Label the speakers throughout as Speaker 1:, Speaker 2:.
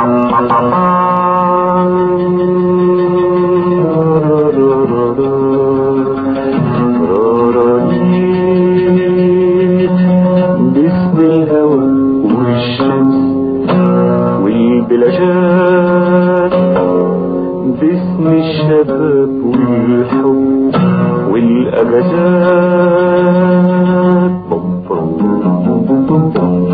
Speaker 1: باسم الهوى والشمس والبلاشات باسم الشباب والحب والأجازات بوم بوم بوم بوم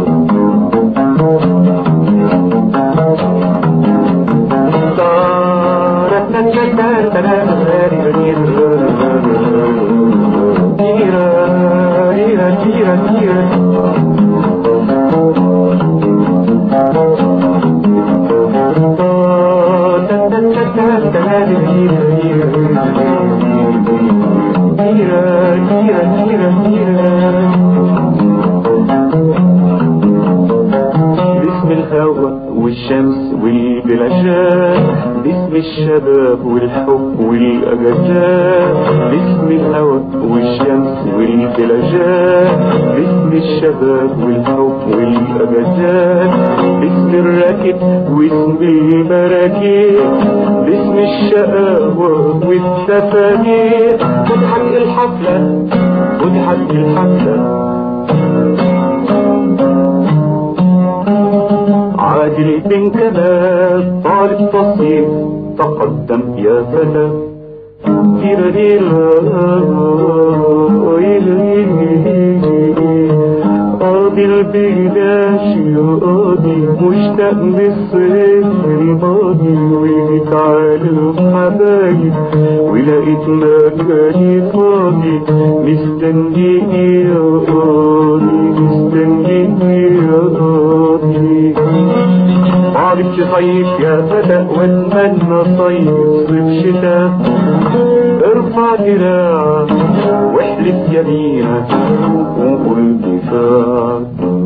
Speaker 1: باسم الهوى والشمس والبلاشات باسم الشباب والحب والأجازات باسم الهوى والشمس والبلاشات باسم الشباب والحب والأجازات باسم الراكب واسم المراكب باسم الشقاوة والسفاجير فتحت الحفلة فتحت الحفلة عادل بن كمال طالب تصيف تقدم يا فتى قاضي البلاش يا قاضي مشتاق للصيف الماضي وجيت على الحبايب ولقيت مكاني فاضي مستنيني يا قاضي مستنيني يا قاضي معرفش صيف يا فتى واتمنى صيف صيف شتاء ارفع دراعك واحلف يمينك وقول دفاع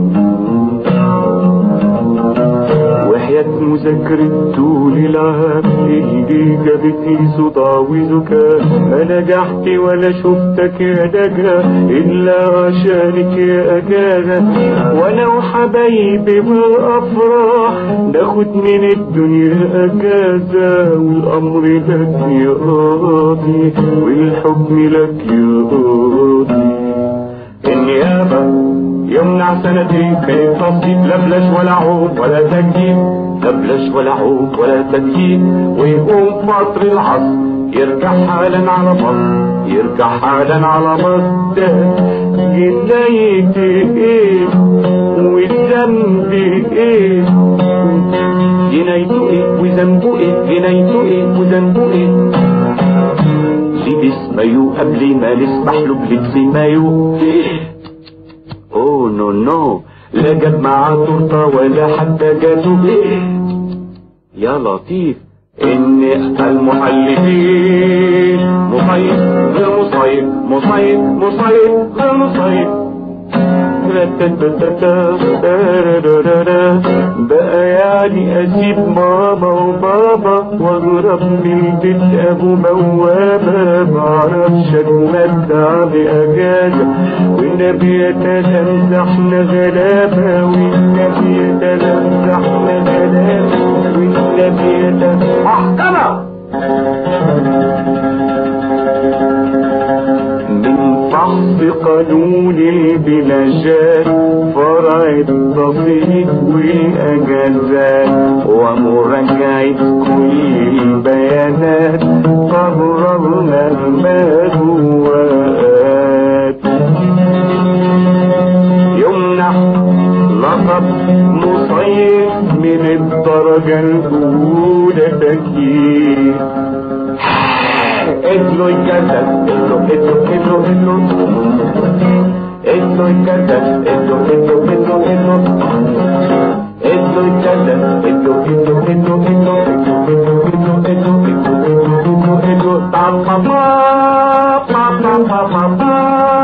Speaker 1: وحياة مذاكرة طول العام اللي جابتني صداع وزكام ما نجحت ولا شفتك يا نجا إلا عشانك يا أجانا وأنا وحبايبي بالأفراح ناخد من الدنيا أجازة والأمر لك يا قاضي والحكم لك يا قاضي النيابة يمنع سنتين كيف تصديق لا بلاش ولا عوب ولا تجديد لا بلاش ولا عوب ولا تجديد ويقوم فطر العصر يرجع حالا على مصر يرجع حالا على مصر جنايتي ايه والذنب ايه جنايته ايه وذنبه ايه جنايته ايه وذنبه ايه لبس مايو قبل ما نسمح له بلبس مايو اوه نو نو لا جاب معاه تورته ولا حتى جاتو يا لطيف ان المحلفين مصيف غير مصيف مصيف مصيف غير مصيف بقى يعني اسيب ماما وبابا واهرب من بيت ابو موابه معرفش اتمتع باجازه والنبي يتلمسحنا غلابه والنبي يتلمسحنا غلابه والنبي يتلمسحنا من فحص قانون البلاجات فرع التصريف والأجازات ومراجعة كل البيانات قررنا المهوات يمنح لقب مصيف من الدرجة الأولى تكييف Esto y canta, esto, esto, esto, esto. Esto y canta, esto, esto, esto, esto. Esto y canta, esto, esto, esto, esto. Esto, esto, esto, esto, esto, esto. Pa, pa, pa, pa, pa, pa, pa, pa.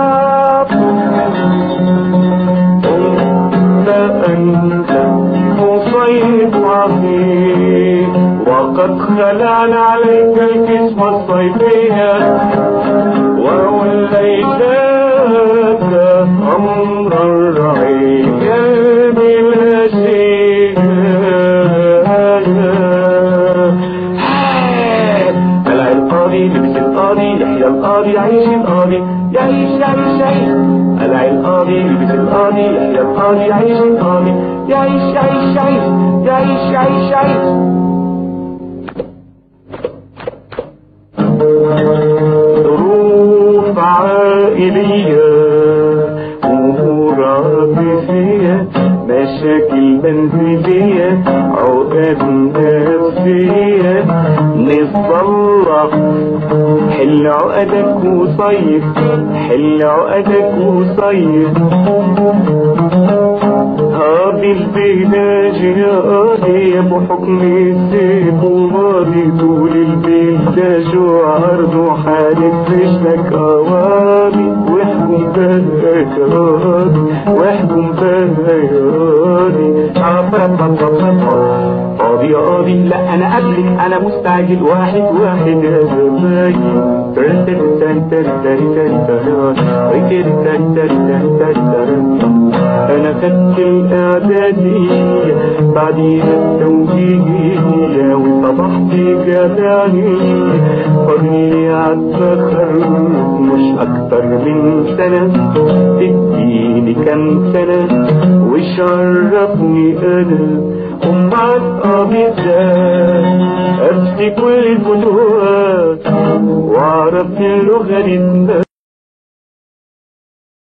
Speaker 1: أنت أنت مصيب عظيم وقد خلعنا عليك الكسوة الصيفية ووليناك أمر الرعية بلا شيء القاضي يحيى القاضي يعيش القاضي يعيش يعيش يعيش يعيش يعيش يعيش ظروف عائلية أمور عاطفية مشاكل منزلية عقد نفسية نصلح حل عقدك وصيف حل عقدك وصيف هذه البلاد يا قاضي يا ابو حكم السيف وماضي طول البلاد شو عرض وحالك رجلك قوامي واحكم بها يا قاضي واحكم بها يا قاضي قاضي يا قاضي لا انا قبلك انا مستعجل واحد واحد يا زباين انا خدت الاعدادية بعديها التوجيهية وصبحت جدانية فضلي عالتخرج مش اكتر من سنة تديني كم سنة وشرفني انا أمك أبيضاء أمسك كل الفتوات وأعرف اللغة